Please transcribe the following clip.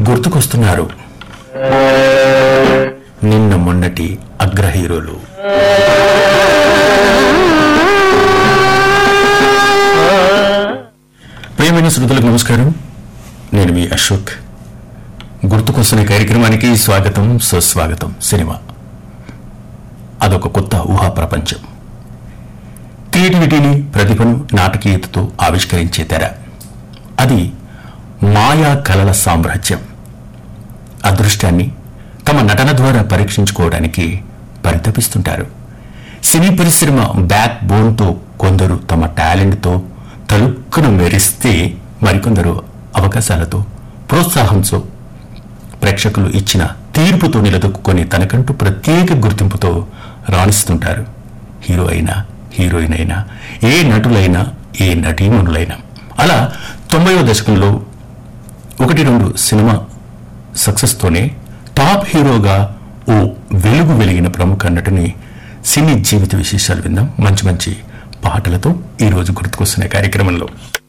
గుర్తుకొస్తున్నారు నిన్న మొన్నటి అగ్ర హీరోలు ప్రియమైన శ్రోతలకు నమస్కారం నేను మీ అశోక్ గుర్తుకొస్తున్న కార్యక్రమానికి స్వాగతం సుస్వాగతం సినిమా అదొక కొత్త ఊహా ప్రపంచం క్రియేటివిటీని ప్రతిభను నాటకీయతతో ఆవిష్కరించే తెర అది మాయా కలల సామ్రాజ్యం అదృష్టాన్ని తమ నటన ద్వారా పరీక్షించుకోవడానికి పరితపిస్తుంటారు సినీ పరిశ్రమ బ్యాక్ బోన్తో కొందరు తమ టాలెంట్తో తలుక్కును మెరిస్తే మరికొందరు అవకాశాలతో ప్రోత్సాహంతో ప్రేక్షకులు ఇచ్చిన తీర్పుతో నిలదొక్కుని తనకంటూ ప్రత్యేక గుర్తింపుతో రాణిస్తుంటారు హీరో అయినా హీరోయిన్ అయినా ఏ నటులైనా ఏ నటీమణులైనా అలా తొంభైవ దశకంలో ఒకటి రెండు సినిమా సక్సెస్తోనే టాప్ హీరోగా ఓ వెలుగు వెలిగిన ప్రముఖ నటుని సినీ జీవిత విశేషాలు విందాం మంచి మంచి పాటలతో ఈ రోజు గుర్తుకొస్తున్న కార్యక్రమంలో